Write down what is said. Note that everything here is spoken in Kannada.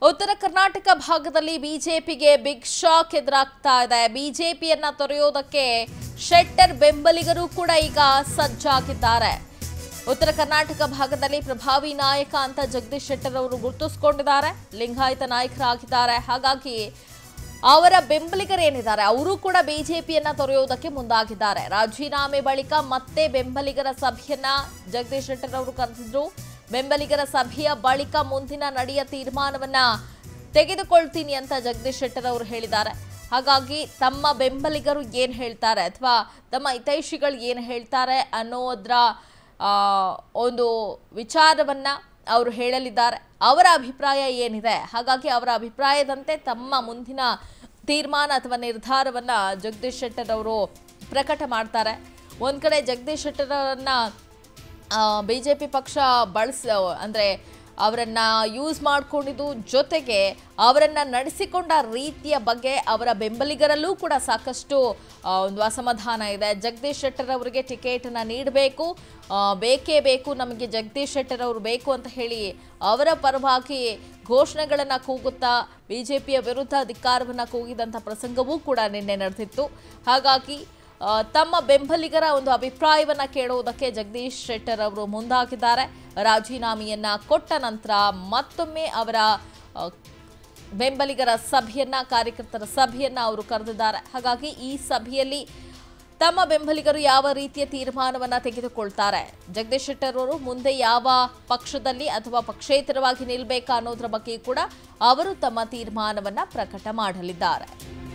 ಉತ್ತರ ಕರ್ನಾಟಕ ಭಾಗದಲ್ಲಿ ಬಿಜೆಪಿಗೆ ಬಿಗ್ ಶಾಕ್ ಎದುರಾಗ್ತಾ ಇದೆ ಬಿಜೆಪಿಯನ್ನ ತೊರೆಯೋದಕ್ಕೆ ಶೆಟ್ಟರ್ ಬೆಂಬಲಿಗರು ಕೂಡ ಈಗ ಸಜ್ಜಾಗಿದ್ದಾರೆ ಉತ್ತರ ಕರ್ನಾಟಕ ಭಾಗದಲ್ಲಿ ಪ್ರಭಾವಿ ನಾಯಕ ಅಂತ ಜಗದೀಶ್ ಶೆಟ್ಟರ್ ಅವರು ಗುರುತಿಸಿಕೊಂಡಿದ್ದಾರೆ ಲಿಂಗಾಯತ ನಾಯಕರಾಗಿದ್ದಾರೆ ಹಾಗಾಗಿ ಅವರ ಬೆಂಬಲಿಗರೇನಿದ್ದಾರೆ ಅವರು ಕೂಡ ಬಿಜೆಪಿಯನ್ನ ತೊರೆಯುವುದಕ್ಕೆ ಮುಂದಾಗಿದ್ದಾರೆ ರಾಜೀನಾಮೆ ಬಳಿಕ ಮತ್ತೆ ಬೆಂಬಲಿಗರ ಸಭೆಯನ್ನ ಜಗದೀಶ್ ಶೆಟ್ಟರ್ ಅವರು ಕರೆದಿದ್ರು ಬೆಂಬಲಿಗರ ಸಭೆಯ ಬಳಿಕ ಮುಂದಿನ ನಡೆಯ ತೀರ್ಮಾನವನ್ನ ತೆಗೆದುಕೊಳ್ತೀನಿ ಅಂತ ಜಗದೀಶ್ ಶೆಟ್ಟರ್ ಅವರು ಹೇಳಿದ್ದಾರೆ ಹಾಗಾಗಿ ತಮ್ಮ ಬೆಂಬಲಿಗರು ಏನ್ ಹೇಳ್ತಾರೆ ಅಥವಾ ತಮ್ಮ ಹಿತೈಷಿಗಳು ಏನ್ ಹೇಳ್ತಾರೆ ಅನ್ನೋದ್ರ ಆ, ಒಂದು ವಿಚಾರವನ್ನ ಅವರು ಹೇಳಲಿದ್ದಾರೆ ಅವರ ಅಭಿಪ್ರಾಯ ಏನಿದೆ ಹಾಗಾಗಿ ಅವರ ಅಭಿಪ್ರಾಯದಂತೆ ತಮ್ಮ ಮುಂದಿನ ತೀರ್ಮಾನ ಅಥವಾ ನಿರ್ಧಾರವನ್ನ ಜಗದೀಶ್ ಶೆಟ್ಟರ್ ಅವರು ಪ್ರಕಟ ಮಾಡ್ತಾರೆ ಒಂದ್ ಕಡೆ ಜಗದೀಶ್ ಶೆಟ್ಟರ್ ಅವರನ್ನ ಬಿ ಜೆ ಪಿ ಪಕ್ಷ ಬಳಸ ಅಂದರೆ ಅವರನ್ನ ಯೂಸ್ ಮಾಡ್ಕೊಂಡಿದ್ದು ಜೊತೆಗೆ ಅವರನ್ನ ನಡೆಸಿಕೊಂಡ ರೀತಿಯ ಬಗ್ಗೆ ಅವರ ಬೆಂಬಲಿಗರಲ್ಲೂ ಕೂಡ ಸಾಕಷ್ಟು ಆ, ಒಂದು ಅಸಮಾಧಾನ ಇದೆ ಜಗದೀಶ್ ಶೆಟ್ಟರ್ ಅವರಿಗೆ ಟಿಕೆಟನ್ನು ನೀಡಬೇಕು ಬೇಕೇ ಬೇಕು ನಮಗೆ ಜಗದೀಶ್ ಶೆಟ್ಟರ್ ಅವರು ಬೇಕು ಅಂತ ಹೇಳಿ ಅವರ ಪರವಾಗಿ ಘೋಷಣೆಗಳನ್ನು ಕೂಗುತ್ತಾ ಬಿಜೆಪಿಯ ವಿರುದ್ಧ ಧಿಕ್ಕಾರವನ್ನು ಕೂಗಿದಂಥ ಪ್ರಸಂಗವೂ ಕೂಡ ನಿನ್ನೆ ನಡೆದಿತ್ತು ಹಾಗಾಗಿ ಆ, ತಮ್ಮ ಬೆಂಬಲಿಗರ ಒಂದು ಅಭಿಪ್ರಾಯವನ್ನ ಕೇಳುವುದಕ್ಕೆ ಜಗದೀಶ್ ಶೆಟ್ಟರ್ ಅವರು ಮುಂದಾಗಿದ್ದಾರೆ ರಾಜೀನಾಮೆಯನ್ನ ಕೊಟ್ಟ ನಂತರ ಮತ್ತೊಮ್ಮೆ ಅವರ ಆ, ಬೆಂಬಲಿಗರ ಸಭೆಯನ್ನ ಕಾರ್ಯಕರ್ತರ ಸಭೆಯನ್ನ ಅವರು ಕರೆದಿದ್ದಾರೆ ಹಾಗಾಗಿ ಈ ಸಭೆಯಲ್ಲಿ ತಮ್ಮ ಬೆಂಬಲಿಗರು ಯಾವ ರೀತಿಯ ತೀರ್ಮಾನವನ್ನ ತೆಗೆದುಕೊಳ್ತಾರೆ ಜಗದೀಶ್ ಶೆಟ್ಟರ್ ಅವರು ಮುಂದೆ ಯಾವ ಪಕ್ಷದಲ್ಲಿ ಅಥವಾ ಪಕ್ಷೇತರವಾಗಿ ನಿಲ್ಬೇಕಾ ಅನ್ನೋದ್ರ ಬಗ್ಗೆ ಕೂಡ ಅವರು ತಮ್ಮ ತೀರ್ಮಾನವನ್ನ ಪ್ರಕಟ ಮಾಡಲಿದ್ದಾರೆ